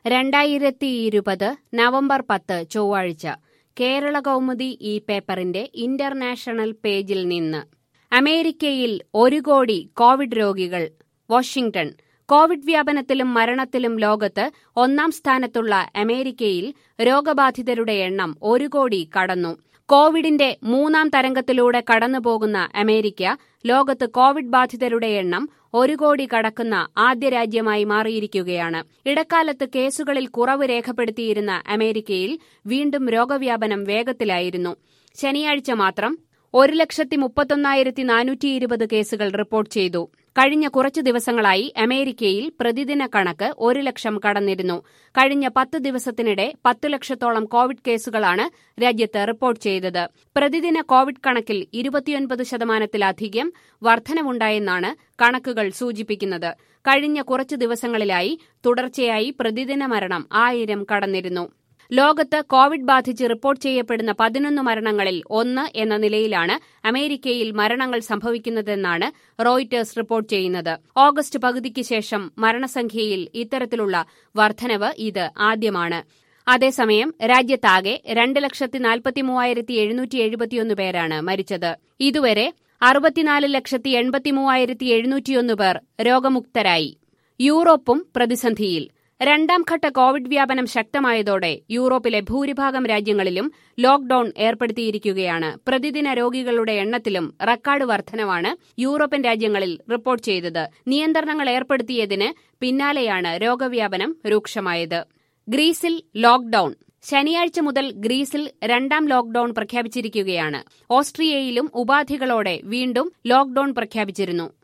രണ്ടായിരത്തി ഇരുപത് നവംബർ പത്ത് ചൊവ്വാഴ്ച കേരള കൗമുദി ഈ പേപ്പറിന്റെ ഇന്റർനാഷണൽ പേജിൽ നിന്ന് അമേരിക്കയിൽ ഒരു കോടി കോവിഡ് രോഗികൾ വാഷിംഗ്ടൺ കോവിഡ് വ്യാപനത്തിലും മരണത്തിലും ലോകത്ത് ഒന്നാം സ്ഥാനത്തുള്ള അമേരിക്കയിൽ രോഗബാധിതരുടെ എണ്ണം ഒരു കോടി കടന്നു കോവിഡിന്റെ മൂന്നാം തരംഗത്തിലൂടെ കടന്നുപോകുന്ന അമേരിക്ക ലോകത്ത് കോവിഡ് ബാധിതരുടെ എണ്ണം ഒരു കോടി കടക്കുന്ന ആദ്യ രാജ്യമായി മാറിയിരിക്കുകയാണ് ഇടക്കാലത്ത് കേസുകളിൽ കുറവ് രേഖപ്പെടുത്തിയിരുന്ന അമേരിക്കയിൽ വീണ്ടും രോഗവ്യാപനം വേഗത്തിലായിരുന്നു ശനിയാഴ്ച മാത്രം ഒരു ലക്ഷത്തി മുപ്പത്തൊന്നായിരത്തി നാനൂറ്റി ഇരുപത് കേസുകൾ റിപ്പോർട്ട് ചെയ്തു കഴിഞ്ഞ കുറച്ചു ദിവസങ്ങളായി അമേരിക്കയിൽ പ്രതിദിന കണക്ക് ഒരു ലക്ഷം കടന്നിരുന്നു കഴിഞ്ഞ പത്ത് ദിവസത്തിനിടെ പത്ത് ലക്ഷത്തോളം കോവിഡ് കേസുകളാണ് രാജ്യത്ത് റിപ്പോർട്ട് ചെയ്തത് പ്രതിദിന കോവിഡ് കണക്കിൽ ഇരുപത്തിയൊൻപത് ശതമാനത്തിലധികം വർധനവുണ്ടായെന്നാണ് കണക്കുകൾ സൂചിപ്പിക്കുന്നത് കഴിഞ്ഞ കുറച്ചു ദിവസങ്ങളിലായി തുടർച്ചയായി പ്രതിദിന മരണം ആയിരം കടന്നിരുന്നു ലോകത്ത് കോവിഡ് ബാധിച്ച് റിപ്പോർട്ട് ചെയ്യപ്പെടുന്ന പതിനൊന്ന് മരണങ്ങളിൽ ഒന്ന് എന്ന നിലയിലാണ് അമേരിക്കയിൽ മരണങ്ങൾ സംഭവിക്കുന്നതെന്നാണ് റോയിറ്റേഴ്സ് റിപ്പോർട്ട് ചെയ്യുന്നത് ഓഗസ്റ്റ് പകുതിക്ക് ശേഷം മരണസംഖ്യയിൽ ഇത്തരത്തിലുള്ള വർധനവ് ഇത് ആദ്യമാണ് അതേസമയം രാജ്യത്താകെ രണ്ട് ലക്ഷത്തി നാൽപ്പത്തി മൂവായിരത്തി എഴുന്നൂറ്റി എഴുപത്തിയൊന്ന് പേരാണ് മരിച്ചത് ഇതുവരെ അറുപത്തിനാല് ലക്ഷത്തി എൺപത്തി മൂവായിരത്തി എഴുന്നൂറ്റിയൊന്ന് പേർ രോഗമുക്തരായി യൂറോപ്പും പ്രതിസന്ധിയിൽ രണ്ടാം ഘട്ട കോവിഡ് വ്യാപനം ശക്തമായതോടെ യൂറോപ്പിലെ ഭൂരിഭാഗം രാജ്യങ്ങളിലും ലോക്ഡൌൺ ഏർപ്പെടുത്തിയിരിക്കുകയാണ് പ്രതിദിന രോഗികളുടെ എണ്ണത്തിലും റെക്കോർഡ് വർധനവാണ് യൂറോപ്യൻ രാജ്യങ്ങളിൽ റിപ്പോർട്ട് ചെയ്തത് നിയന്ത്രണങ്ങൾ ഏർപ്പെടുത്തിയതിന് പിന്നാലെയാണ് രോഗവ്യാപനം രൂക്ഷമായത് ഗ്രീസിൽ ലോക്ഡൌൺ ശനിയാഴ്ച മുതൽ ഗ്രീസിൽ രണ്ടാം ലോക്ഡൌൺ പ്രഖ്യാപിച്ചിരിക്കുകയാണ് ഓസ്ട്രിയയിലും ഉപാധികളോടെ വീണ്ടും ലോക്ഡൌൺ പ്രഖ്യാപിച്ചിരുന്നു